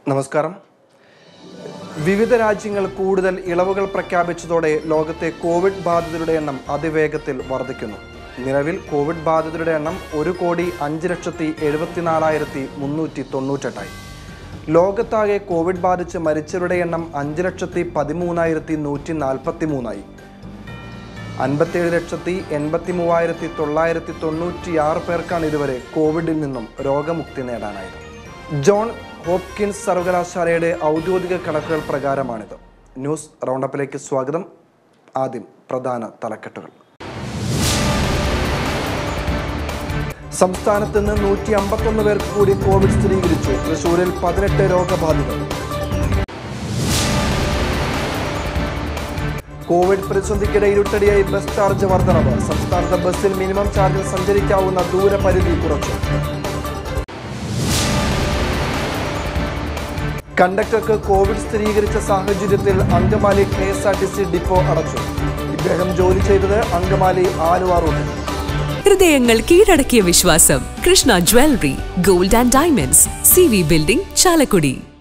നമസ്കാരം വിവിധ രാജ്യങ്ങൾ കൂടുതൽ ഇളവുകൾ പ്രഖ്യാപിച്ചതോടെ ലോകത്തെ കോവിഡ് ബാധിതരുടെ എണ്ണം അതിവേഗത്തിൽ വർദ്ധിക്കുന്നു നിലവിൽ കോവിഡ് ബാധിതരുടെ എണ്ണം ഒരു കോടി അഞ്ച് ലക്ഷത്തി എഴുപത്തിനാലായിരത്തി മുന്നൂറ്റി തൊണ്ണൂറ്റെട്ടായി ലോകത്താകെ കോവിഡ് ബാധിച്ച് മരിച്ചവരുടെ എണ്ണം അഞ്ച് ലക്ഷത്തി പതിമൂന്നായിരത്തി നൂറ്റി നാൽപ്പത്തി മൂന്നായി അൻപത്തിയേഴ് ലക്ഷത്തി എൺപത്തി മൂവായിരത്തി തൊള്ളായിരത്തി തൊണ്ണൂറ്റിയാറ് പേർക്കാണ് ഇതുവരെ കോവിഡിൽ നിന്നും രോഗമുക്തി നേടാനായത് ജോൺ ഹോപ്കിൻസ് സർവകലാശാലയുടെ ഔദ്യോഗിക കണക്കുകൾ പ്രകാരമാണിത് ന്യൂസ് റൗണ്ടപ്പിലേക്ക് സ്വാഗതം ആദ്യം പ്രധാന തലക്കെട്ടുകൾ സംസ്ഥാനത്ത് നിന്ന് നൂറ്റി അമ്പത്തൊന്ന് പേർക്ക് കൂടി കോവിഡ് സ്ഥിരീകരിച്ചു തൃശൂരിൽ പതിനെട്ട് രോഗബാധിതർ കോവിഡ് പ്രതിസന്ധിക്കിടെ ഇരുട്ടടിയായി ബസ് ചാർജ് വർധനവ് സംസ്ഥാനത്ത് ബസ്സിൽ മിനിമം ചാർജിൽ സഞ്ചരിക്കാവുന്ന ദൂരപരിധി കുറച്ചു കണ്ടക്ടർക്ക് കോവിഡ് സ്ഥിരീകരിച്ച സാഹചര്യത്തിൽ Angamaly K S R T C depot അടച്ചു ഇദ്ദേഹം ജോലി ചെയ്തത് അങ്കമാലി ആലുവ റൂട്ടിൽ ഹൃദയങ്ങൾ കീഴടക്കിയ വിശ്വാസം Krishna jewellery gold and diamonds C V building Chalakudy